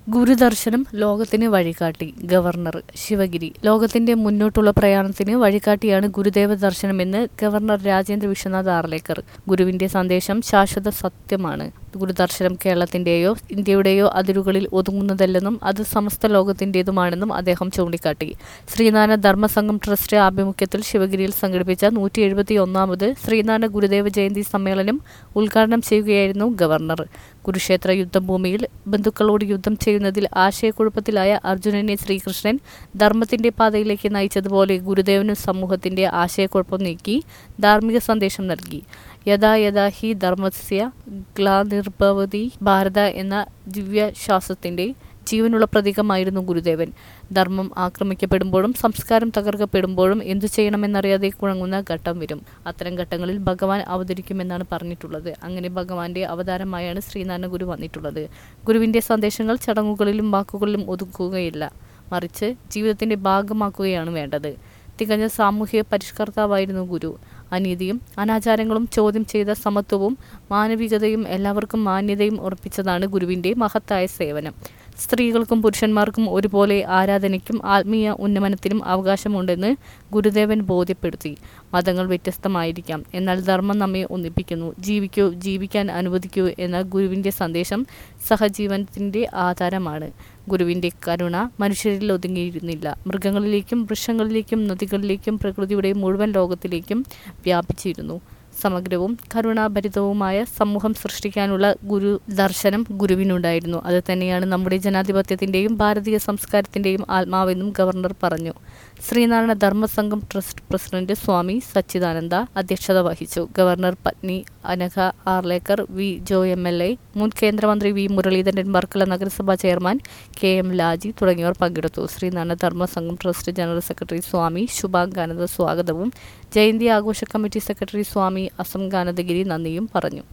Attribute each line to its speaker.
Speaker 1: ഗുരുദർശനം ലോകത്തിന് വഴികാട്ടി ഗവർണർ ശിവഗിരി ലോകത്തിന്റെ മുന്നോട്ടുള്ള പ്രയാണത്തിന് വഴികാട്ടിയാണ് ഗുരുദേവ ദർശനമെന്ന് ഗവർണർ രാജേന്ദ്ര വിശ്വനാഥ് ആർലേക്കർ ഗുരുവിന്റെ സന്ദേശം ശാശ്വത സത്യമാണ് ഗുരുദർശനം കേരളത്തിന്റെയോ ഇന്ത്യയുടെയോ അതിരുകളിൽ ഒതുങ്ങുന്നതല്ലെന്നും അത് സമസ്ത ലോകത്തിന്റേതുമാണെന്നും അദ്ദേഹം ചൂണ്ടിക്കാട്ടി ശ്രീനാരായണ ധർമ്മസംഘം ട്രസ്റ്റ് ആഭിമുഖ്യത്തിൽ ശിവഗിരിയിൽ സംഘടിപ്പിച്ച നൂറ്റി എഴുപത്തി ഒന്നാമത് ശ്രീനാരായണ ഗുരുദേവ ജയന്തി സമ്മേളനം ഉദ്ഘാടനം ചെയ്യുകയായിരുന്നു ഗവർണർ കുരുക്ഷേത്ര യുദ്ധഭൂമിയിൽ ബന്ധുക്കളോട് യുദ്ധം ചെയ്യുന്നതിൽ ആശയക്കുഴപ്പത്തിലായ അർജുനനെ ശ്രീകൃഷ്ണൻ ധർമ്മത്തിന്റെ പാതയിലേക്ക് നയിച്ചതുപോലെ ഗുരുദേവനും സമൂഹത്തിന്റെ ആശയക്കുഴപ്പം നീക്കി ധാർമ്മിക സന്ദേശം നൽകി യഥാ യഥാ ഹി ധർമ്മസ്യ ഗ്ലാനിർഭവതി ഭാരത എന്ന ദിവ്യശ്വാസത്തിന്റെ ജീവനുള്ള പ്രതീകമായിരുന്നു ഗുരുദേവൻ ധർമ്മം ആക്രമിക്കപ്പെടുമ്പോഴും സംസ്കാരം തകർക്കപ്പെടുമ്പോഴും എന്തു ചെയ്യണമെന്നറിയാതെ കുഴങ്ങുന്ന ഘട്ടം വരും അത്തരം ഘട്ടങ്ങളിൽ ഭഗവാൻ അവതരിക്കുമെന്നാണ് പറഞ്ഞിട്ടുള്ളത് അങ്ങനെ ഭഗവാന്റെ അവതാരമായാണ് ശ്രീനാരായണ ഗുരു വന്നിട്ടുള്ളത് ഗുരുവിന്റെ സന്ദേശങ്ങൾ ചടങ്ങുകളിലും വാക്കുകളിലും ഒതുക്കുകയില്ല മറിച്ച് ജീവിതത്തിന്റെ ഭാഗമാക്കുകയാണ് വേണ്ടത് തികഞ്ഞ സാമൂഹിക പരിഷ്കർത്താവായിരുന്നു ഗുരു അനീതിയും അനാചാരങ്ങളും ചോദ്യം ചെയ്ത സമത്വവും മാനവികതയും എല്ലാവർക്കും മാന്യതയും ഉറപ്പിച്ചതാണ് ഗുരുവിന്റെ മഹത്തായ സേവനം സ്ത്രീകൾക്കും പുരുഷന്മാർക്കും ഒരുപോലെ ആരാധനയ്ക്കും ആത്മീയ ഉന്നമനത്തിനും അവകാശമുണ്ടെന്ന് ഗുരുദേവൻ ബോധ്യപ്പെടുത്തി മതങ്ങൾ വ്യത്യസ്തമായിരിക്കാം എന്നാൽ ധർമ്മം നമ്മെ ഒന്നിപ്പിക്കുന്നു ജീവിക്കൂ ജീവിക്കാൻ അനുവദിക്കൂ എന്ന ഗുരുവിൻ്റെ സന്ദേശം സഹജീവനത്തിൻ്റെ ആധാരമാണ് ഗുരുവിൻ്റെ കരുണ മനുഷ്യരിൽ ഒതുങ്ങിയിരുന്നില്ല മൃഗങ്ങളിലേക്കും വൃക്ഷങ്ങളിലേക്കും നദികളിലേക്കും പ്രകൃതിയുടെ മുഴുവൻ ലോകത്തിലേക്കും വ്യാപിച്ചിരുന്നു സമഗ്രവും കരുണാഭരിതവുമായ സമൂഹം സൃഷ്ടിക്കാനുള്ള ഗുരു ദർശനം ഗുരുവിനുണ്ടായിരുന്നു അത് തന്നെയാണ് നമ്മുടെ ജനാധിപത്യത്തിൻ്റെയും ഭാരതീയ സംസ്കാരത്തിൻ്റെയും ആത്മാവെന്നും ഗവർണർ പറഞ്ഞു ശ്രീനാരായണ ധർമ്മസംഘം ട്രസ്റ്റ് പ്രസിഡന്റ് സ്വാമി സച്ചിദാനന്ദ അധ്യക്ഷത വഹിച്ചു ഗവർണർ പത്നി Anagha Arlekar V Joy M L A മുൻ കേന്ദ്രമന്ത്രി വി മുരളീധരൻ വർക്കല നഗരസഭാ ചെയർമാൻ കെ എം ലാജി തുടങ്ങിയവർ പങ്കെടുത്തു Sreenarayana Dharmasangham trust general secretary Swami Subhangananda സ്വാഗതവും ജയന്തി ആഘോഷ committee secretary Swami Asanganandagiri നന്ദിയും പറഞ്ഞു